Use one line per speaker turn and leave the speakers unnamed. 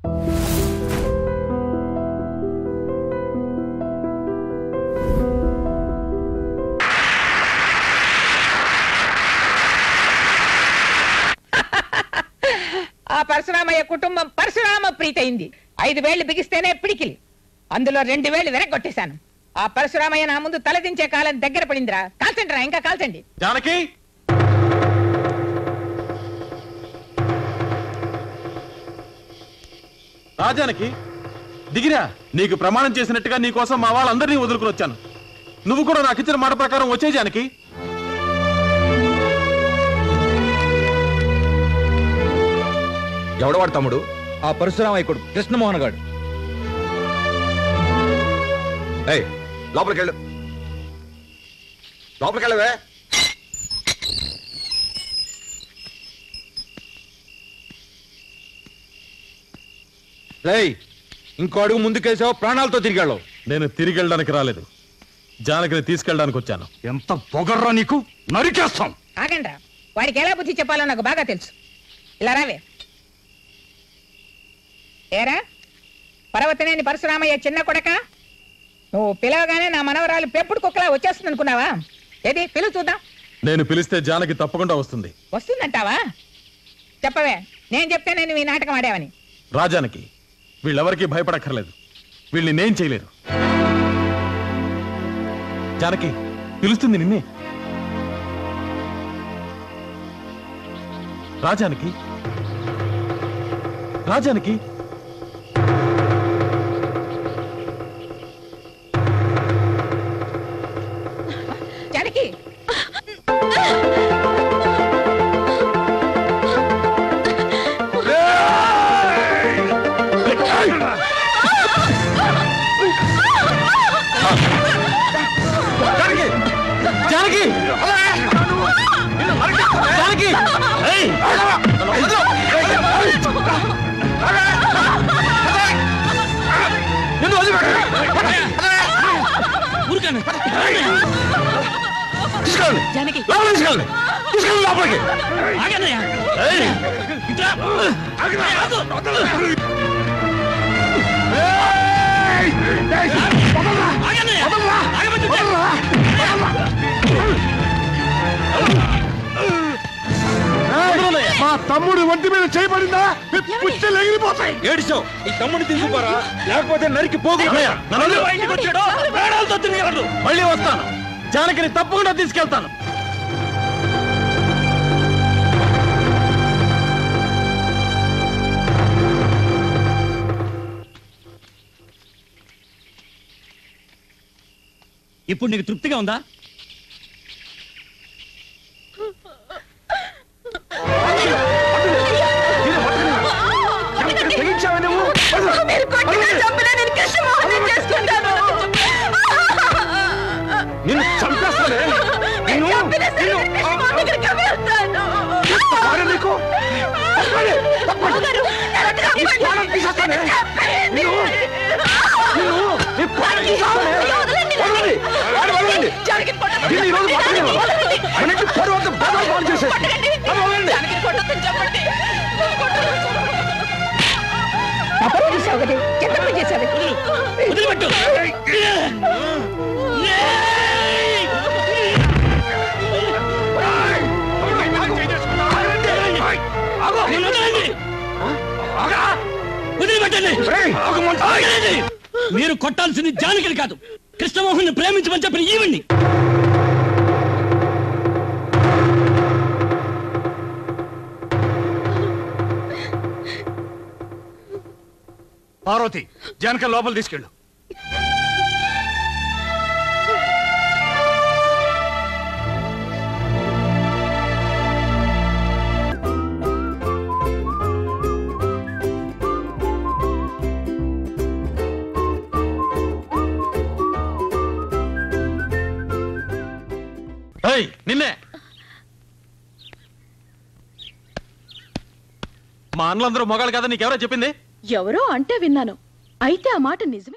ఆ పరశురామయ్య కుటుంబం పరశురామ ప్రీతయింది ఐదు వేళ్లు బిగిస్తేనే పిడికిలి అందులో రెండు వేళ్లు వెనక్కొట్టేశాను ఆ పరశురామయ్య నా ముందు తలదించే కాలం దగ్గర పడిందిరా కాల్చండి రా ఇంకా కాల్చండి
జానకి రాజానకి దిగిరా నీకు ప్రమాణం చేసినట్టుగా నీ కోసం మా వాళ్ళందరినీ వదులుకుని వచ్చాను నువ్వు కూడా నాకు ఇచ్చిన మాట ప్రకారం వచ్చే జానకి
ఎవడవాడు తమ్ముడు ఆ పరశురామయ్య కొడుకు కృష్ణమోహన్ గాడు ఏయ్ లోపలికి వెళ్ళు లోపలికి వెళ్ళవే రేయ్ ఇంకో అడుగు ముందుకేసావు ప్రాణాలతో తిరిగాడు
నేను తిరిగి వెళ్ళడానికి రాలేదు జానకిని తీసుకెళ్ళడానికి వచ్చాను
ఎంత పొగర్రా నీకు నరికేస్తాం
ఆగండి రా వాడికి ఎలా బుద్ధి చెప్పాలో నాకు బాగా తెలుసు ఇలా రావే ఏరా పర్వతనేని పరశురామయ్య చిన్న కొడక నువ్వు పిలవగానే నా మనవరాలు పెంపుడు కుక్కలా వచ్చేస్తుంది అనుకున్నావా ఏది పిలువు చూద్దాం
నేను పిలిస్తే జానకి తప్పకుండా వస్తుంది
వస్తుందంటావా చెప్పవే నేను చెప్తే నేను ఈ నాటకం ఆడావని
రాజానికి వీళ్ళెవరికీ భయపడక్కర్లేదు వీళ్ళని నేను చేయలేరు జానకి పిలుస్తుంది నిన్నే రాజానికి రాజానికి
జానకి
జానకి జానకి జానకి ఏయ్! నిన్ను వదిలిపెట్టు. తీసుకెళ్ళండి.
జానకి
లోపలికి తీసుకెళ్ళండి. తీసుకెళ్ళండి లోపలికి. ఏయ్!
మా తమ్ముడు ఒంటి మీద చేయబడిందా పుచ్చలు ఎగిరిపోతాయి
ఏడిచావు ఈ తమ్ముడిని తీసుకుపోరా లేకపోతే నరికి పోగు
అన్నయ్య, నన్ను వదిలు. మళ్ళీ వస్తాను జానకిని తప్పకుండా తీసుకెళ్తాను
ఇప్పుడు నీకు తృప్తిగా ఉందా
తెగించావా నువ్వు
మీరు కొట్టినా చంపినా నేను కృష్ణమోహన్ చేసుకుంటాను
నిన్ను చంపేస్తానే నిన్ను
చంపినా సరే
నిన్ను
నేను కృష్ణమోహన్ దగ్గరికి వెళ్తాను
ఆడ నీకు తప్పండి, తప్పండి. ఈ ప్రాణం తీసేస్తానే నిన్ను నిన్ను నీ ప్రాణం తీసేస్తానే వదలండి. ఆడ వదలండి. దీన్ని ఈరోజు పట్టుకునేవా? మన ఇంటి పరువు అంతా బజారు పాలు చేసేసి. ఆడ వదలండి.
అప్పుడు చేసావు కదా ఎంత పని చేసావు
వదిలిపెట్టు వదలండి. వదిలిపెట్టండి
రేయ్, ఆగమంటే.
ఆగండి. మీరు కొట్టాల్సింది జానకిని కాదు కృష్ణమోహన్ ప్రేమించమని చెప్పిన ఈవిడ్ని
పార్వతి జనక లోపల తీసుకెళ్ళు
ఏయ్, నిన్నే మా అన్నలందరూ మొగాలు కదా నీకెవరో చెప్పింది
ఎవరో అంటే విన్నాను అయితే ఆ మాట నిజమే